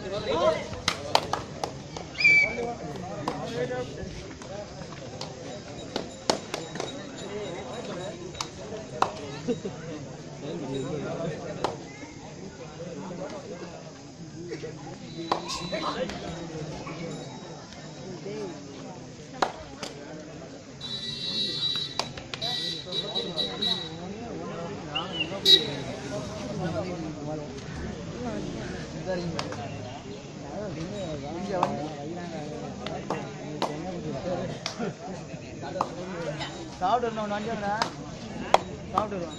சாப்பிட்டு வரணும் வண்டி வரா சாப்பிட்டு வருவான்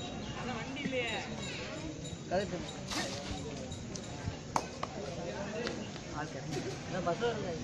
கரெக்டு பஸ்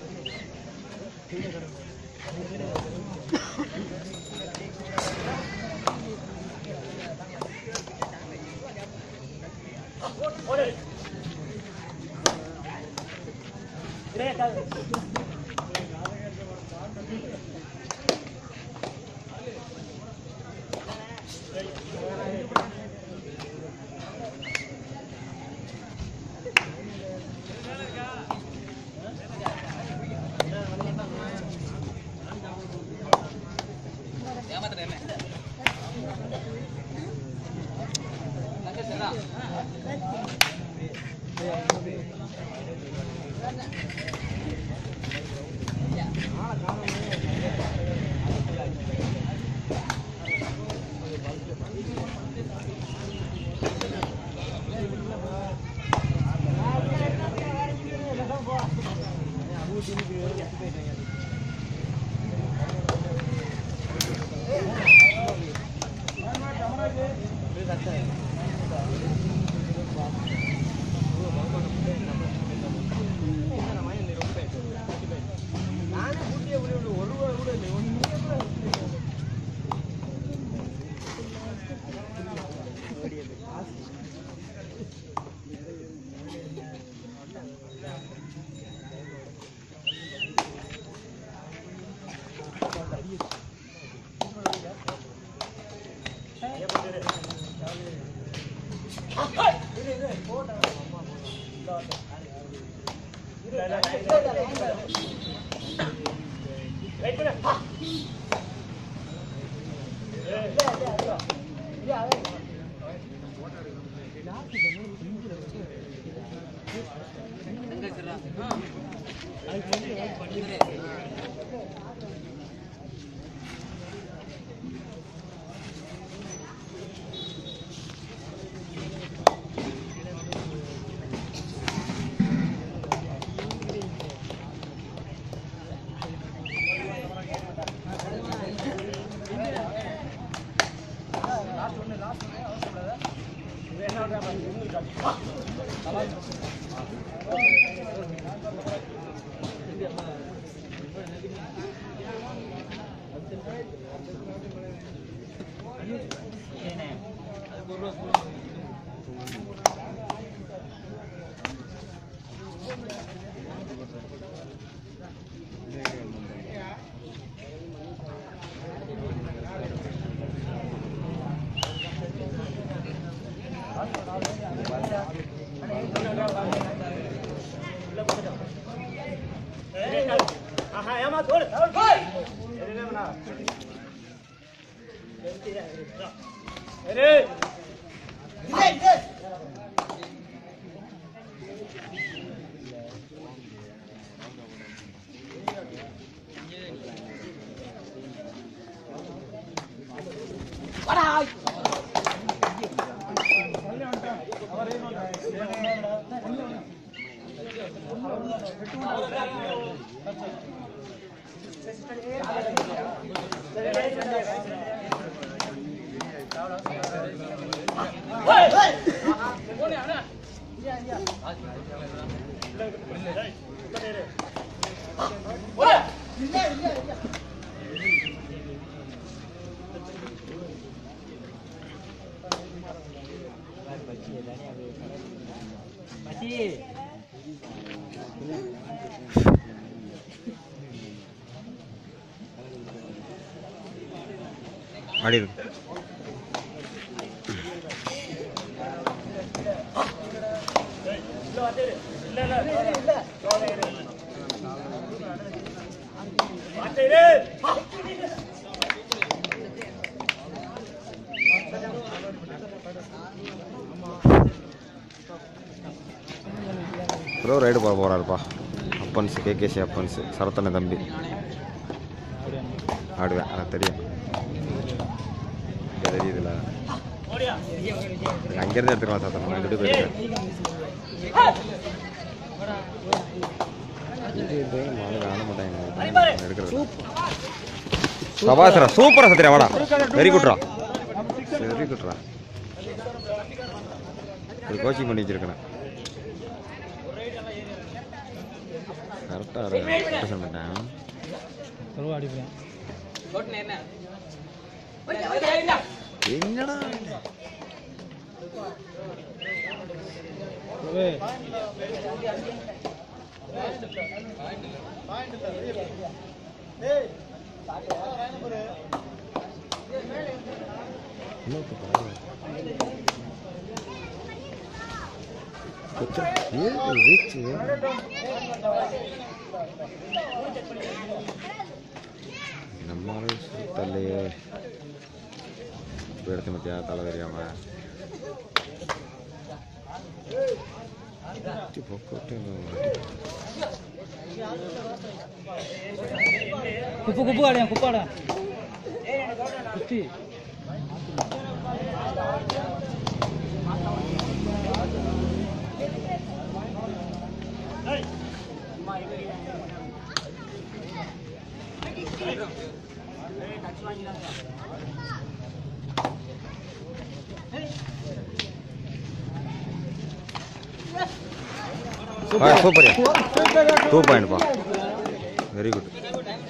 ஆடி இருக்கு இல்ல ப்ரோ ரைடு போக போகிறாருப்பா அப்பன்ஸ் கேகேசி அப்பன்ஸ் சரத்தனை தம்பி ஆடுவேன் எனக்கு தெரியும் இங்க தெரியுதுல அங்கேருந்து எடுத்துக்கலாம் சரத்தனை ரெண்டு போயிருக்கேன் இது இது மாலை காண மாட்டாங்க எடுக்கிறது சபாசரா சூப்பரா சத்தியா வாடா வெரி குட்ரா வெரி குட்ரா ஒரு கோச்சிங் பண்ணி வச்சிருக்கேன் கரெக்டாக சொல்ல மாட்டேன் சொல்லுவா அடிப்பேன் என்னடா ஏய் இன்னொரு பரவாயில்ல. கொச்சா, ஏன் ரீச் நம்மளால சுத்தலையே எடுத்து மத்தியா தலை தெரியாம அடி பொக்கோட்டு குப்பு குப்பு ஆடையா குப்பு ஆடா குச்சி சூப்பர் டூ பாயிண்ட்ப்பா வெரி குட்